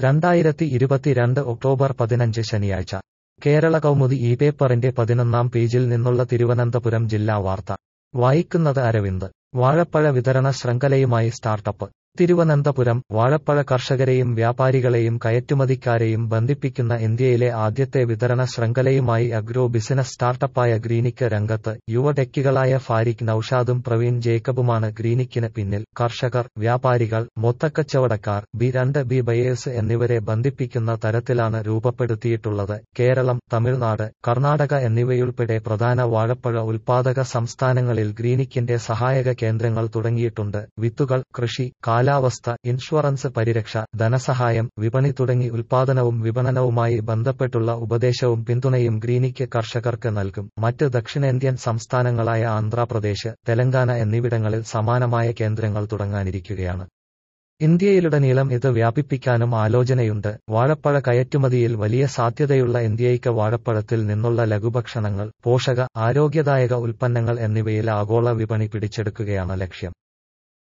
രണ്ടായിരത്തി ഇരുപത്തിരണ്ട് ഒക്ടോബർ പതിനഞ്ച് ശനിയാഴ്ച കേരള കൗമുദി ഈ പേപ്പറിന്റെ പതിനൊന്നാം പേജിൽ നിന്നുള്ള തിരുവനന്തപുരം ജില്ലാ വാർത്ത വായിക്കുന്നത് അരവിന്ദ് വാഴപ്പഴ വിതരണ ശൃംഖലയുമായി സ്റ്റാർട്ടപ്പ് തിരുവനന്തപുരം വാഴപ്പഴ കർഷകരെയും വ്യാപാരികളെയും കയറ്റുമതിക്കാരെയും ബന്ധിപ്പിക്കുന്ന ഇന്ത്യയിലെ ആദ്യത്തെ വിതരണ ശൃംഖലയുമായി അഗ്രോ ബിസിനസ് സ്റ്റാർട്ടപ്പായ ഗ്രീനിക്ക് രംഗത്ത് യുവടെക്കികളായ ഫാരിഖ് നൌഷാദും പ്രവീൺ ജേക്കബുമാണ് ഗ്രീനിക്കിന് പിന്നിൽ കർഷകർ വ്യാപാരികൾ മൊത്തക്കച്ചവടക്കാർ ബി രണ്ട് ബി ബയേഴ്സ് എന്നിവരെ ബന്ധിപ്പിക്കുന്ന തരത്തിലാണ് രൂപപ്പെടുത്തിയിട്ടുള്ളത് കേരളം തമിഴ്നാട് കർണാടക എന്നിവയുൾപ്പെടെ പ്രധാന വാഴപ്പഴ ഉൽപാദക സംസ്ഥാനങ്ങളിൽ ഗ്രീനിക്കിന്റെ സഹായക കേന്ദ്രങ്ങൾ തുടങ്ങിയിട്ടുണ്ട് വിത്തുകൾ കൃഷി കാലാവസ്ഥ ഇൻഷുറൻസ് പരിരക്ഷ ധനസഹായം വിപണി തുടങ്ങി ഉൽപാദനവും വിപണനവുമായി ബന്ധപ്പെട്ടുള്ള ഉപദേശവും പിന്തുണയും ഗ്രീനിക്ക് കർഷകർക്ക് നൽകും മറ്റ് ദക്ഷിണേന്ത്യൻ സംസ്ഥാനങ്ങളായ ആന്ധ്രാപ്രദേശ് തെലങ്കാന എന്നിവിടങ്ങളിൽ സമാനമായ കേന്ദ്രങ്ങൾ തുടങ്ങാനിരിക്കുകയാണ് ഇന്ത്യയിലുടനീളം ഇത് വ്യാപിപ്പിക്കാനും ആലോചനയുണ്ട് വാഴപ്പഴ കയറ്റുമതിയിൽ വലിയ സാധ്യതയുള്ള ഇന്ത്യയ്ക്ക് വാഴപ്പഴത്തിൽ നിന്നുള്ള ലഘുഭക്ഷണങ്ങൾ പോഷക ആരോഗ്യദായക ഉൽപ്പന്നങ്ങൾ എന്നിവയിൽ ആഗോള വിപണി പിടിച്ചെടുക്കുകയാണ് ലക്ഷ്യം